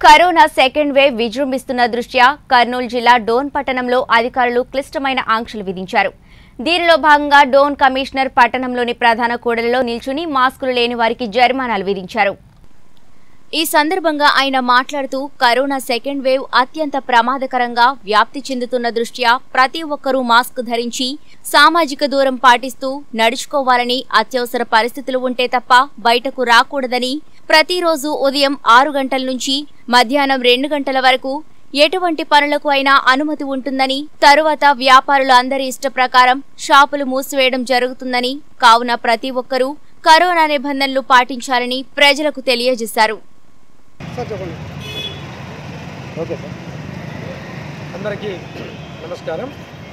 corona second wave విజృంభిస్తున్న దృష్ట్యా కర్నూలు జిల్లా డోన్ పట్టణంలో అధికారులు క్లిష్టమైన ఆంక్షలు విధించారు దీనిలో భాగంగా డోన్ కమిషనర్ పట్టణంలోని ప్రధాన కూడలిలో నిల్చుని మాస్కులు లేని వారికి జరిమానాలు విధించారు ఈ సందర్భంగా ఆయన మాట్లాడుతూ కరోనా సెకండ్ వేవ్ అత్యంత ప్రమాదకరంగా వ్యాప్తి చెందుతున్న దృష్ట్యా ప్రతి ఒక్కరూ మాస్క్ ధరించి సామాజిక దూరం పాటిస్తూ నడుచుకోవాలని అత్యవసర పరిస్థితులు ఉంటే తప్ప బయటకు రాకూడదని ప్రతిరోజు ఉదయం ఆరు గంటల నుంచి మధ్యాహ్నం రెండు గంటల వరకు ఎటువంటి పనులకు అయినా అనుమతి ఉంటుందని తరువాత వ్యాపారులు అందరి ఇష్ట ప్రకారం షాపులు మూసివేయడం జరుగుతుందని కావున ప్రతి ఒక్కరూ కరోనా నిబంధనలు పాటించాలని ప్రజలకు తెలియజేశారు సార్ చెప్పండి ఓకే సార్ అందరికీ నమస్కారం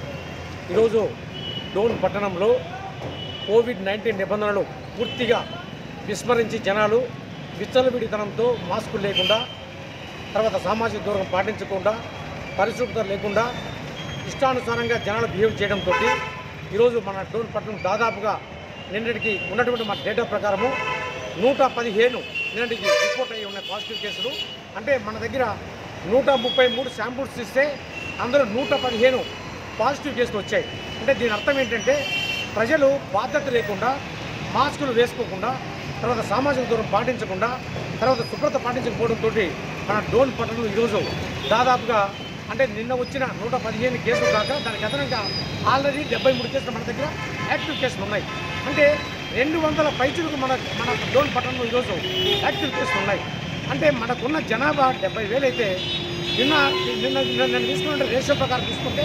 ఈరోజు డోన్ పట్టణంలో కోవిడ్ నైన్టీన్ నిబంధనలు పూర్తిగా విస్మరించి జనాలు విచ్చలవిడితనంతో మాస్కులు లేకుండా తర్వాత సామాజిక దూరం పాటించకుండా పరిశుభ్రత లేకుండా ఇష్టానుసారంగా జనాలు బిహేవ్ చేయడంతో ఈరోజు మన డోన్ పట్టణం దాదాపుగా నిన్నటికి ఉన్నటువంటి మన డేటా ప్రకారము నూట పదిహేను నిన్నటికి రిపోర్ట్ అయ్యి ఉన్నాయి పాజిటివ్ కేసులు అంటే మన దగ్గర నూట ముప్పై మూడు శాంపుల్స్ ఇస్తే అందులో నూట పదిహేను పాజిటివ్ కేసులు వచ్చాయి అంటే దీని అర్థం ఏంటంటే ప్రజలు బాధ్యత లేకుండా మాస్కులు వేసుకోకుండా తర్వాత సామాజిక దూరం పాటించకుండా తర్వాత శుభ్రత పాటించకపోవడంతో మన డోన్ పట్టణంలో ఈరోజు దాదాపుగా అంటే నిన్న వచ్చిన నూట పదిహేను కేసులు కాక దానికి అదనంగా ఆల్రెడీ డెబ్బై మూడు కేసులు మన దగ్గర యాక్టివ్ కేసులు ఉన్నాయి అంటే రెండు వందల పైచులకు మన మన డోన్ పట్టణంలో ఈరోజు యాక్టివ్ కేసులు ఉన్నాయి అంటే మనకున్న జనాభా డెబ్బై వేలు అయితే నిన్న నిన్న నిన్న నేను తీసుకున్న రేషియో ప్రకారం తీసుకుంటే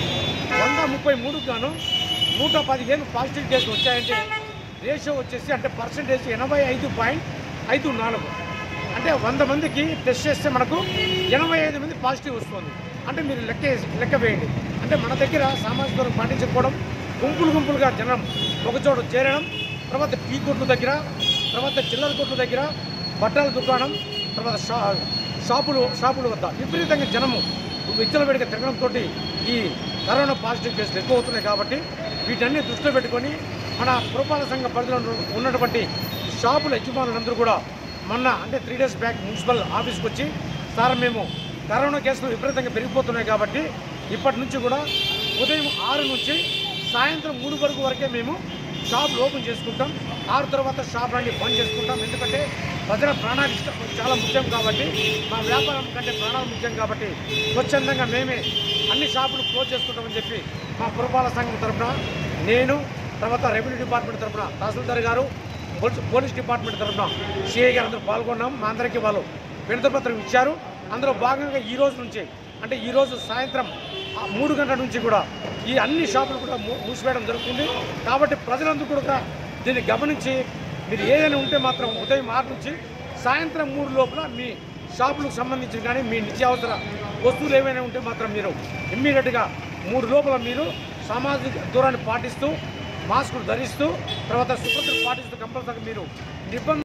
వంద ముప్పై మూడుకు గాను నూట పదిహేను పాజిటివ్ కేసులు వచ్చాయంటే రేషియో వచ్చేసి అంటే పర్సంటేజ్ ఎనభై ఐదు పాయింట్ ఐదు నాలుగు అంటే వంద మందికి టెస్ట్ చేస్తే మనకు ఎనభై ఐదు మంది పాజిటివ్ వస్తుంది అంటే మీరు లెక్క వేసి- లెక్క వేయండి అంటే మన దగ్గర సామాజిక దూరం పాటించకపోవడం గుంపులు గుంపులుగా జనం ఒకచోట చేరడం తర్వాత టీ కొట్ల దగ్గర తర్వాత చిల్లర కొట్ల దగ్గర బట్టల దుకాణం తర్వాత షా షాపులు షాపుల వద్ద విపరీతంగా జనము విచ్చలవిడిగా తిరగడంతో ఈ కరోనా పాజిటివ్ కేసులు ఎక్కువ అవుతున్నాయి కాబట్టి వీటన్ని దృష్టిలో పెట్టుకొని మన పురపాలక సంఘ పరిధిలో ఉన్న- ఉన్నటువంటి షాపుల యజమానులందరూ కూడా మొన్న అంటే త్రీ డేస్ బ్యాక్ మున్సిపల్ ఆఫీస్కి వచ్చి సార్ మేము కరోనా కేసులు విపరీతంగా పెరిగిపోతున్నాయి కాబట్టి ఇప్పటి నుంచి కూడా ఉదయం ఆరు నుంచి సాయంత్రం మూడు వరకు వరకే మేము షాపులు ఓపెన్ చేసుకుంటాం ఆరు తర్వాత షాపులన్నీ బంద్ చేసుకుంటాం ఎందుకంటే ప్రజల ప్రాణాలు ఇష్టం చాలా ముఖ్యం కాబట్టి మా వ్యాపారం కంటే ప్రాణాలు ముఖ్యం కాబట్టి స్వచ్ఛందంగా మేమే అన్ని షాపులు క్లోజ్ చేసుకుంటామని చెప్పి మా పురపాలక సంఘం తరఫున నేను తర్వాత రెవెన్యూ డిపార్ట్మెంట్ తరఫున తహసీల్దార్ గారు పోలీస్ పోలీస్ డిపార్ట్మెంట్ తరఫున సిఐ గారు అందరూ పాల్గొన్నాం మా అందరికీ వాళ్ళు వినతిపత్రం ఇచ్చారు అందులో భాగంగా ఈ రోజు నుంచి అంటే ఈ రోజు సాయంత్రం ఆ మూడు గంటల నుంచి కూడా ఈ అన్ని షాపులు కూడా మూ- మూసివేయడం జరుగుతుంది కాబట్టి ప్రజలందరూ కూడా దీన్ని గమనించి మీరు ఏదైనా ఉంటే మాత్రం ఉదయం ఆరు నుంచి సాయంత్రం మూడు లోపల మీ షాపులకు సంబంధించి కానీ మీ నిత్యావసర వస్తువులు ఏమైనా ఉంటే మాత్రం మీరు ఇమ్మీడియట్గా మూడు లోపల మీరు సామాజిక దూరాన్ని పాటిస్తూ మాస్కులు ధరిస్తూ తర్వాత శుభ్రతను పాటిస్తూ కంపల్సరీ మీరు నిబంధన